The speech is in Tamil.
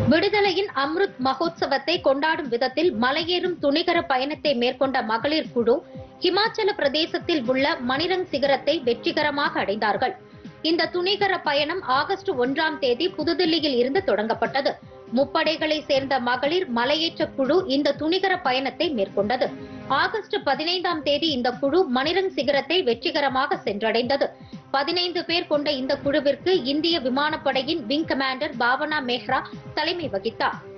விடுதலையின் அம்ருத் மகோத்சவத்தை கொண்டாடும் விதத்தில் மலையேறும் துணிகர பயணத்தை மேற்கொண்ட மகளிர் குழு ஹிமாச்சல பிரதேசத்தில் உள்ள மணிரங் சிகரத்தை வெற்றிகரமாக அடைந்தார்கள் இந்த துணிகர பயணம் ஆகஸ்ட் ஒன்றாம் தேதி புதுதில்லியில் இருந்து தொடங்கப்பட்டது முப்படைகளை சேர்ந்த மகளிர் மலையேற்ற குழு இந்த துணிகர பயணத்தை மேற்கொண்டது ஆகஸ்ட் பதினைந்தாம் தேதி இந்த குழு மணிரங் சிகரத்தை வெற்றிகரமாக சென்றடைந்தது பதினைந்து பேர் கொண்ட இந்த குழுவிற்கு இந்திய விமானப்படையின் விங் கமாண்டர் பாவனா மெஹ்ரா தலைமை வகித்தார்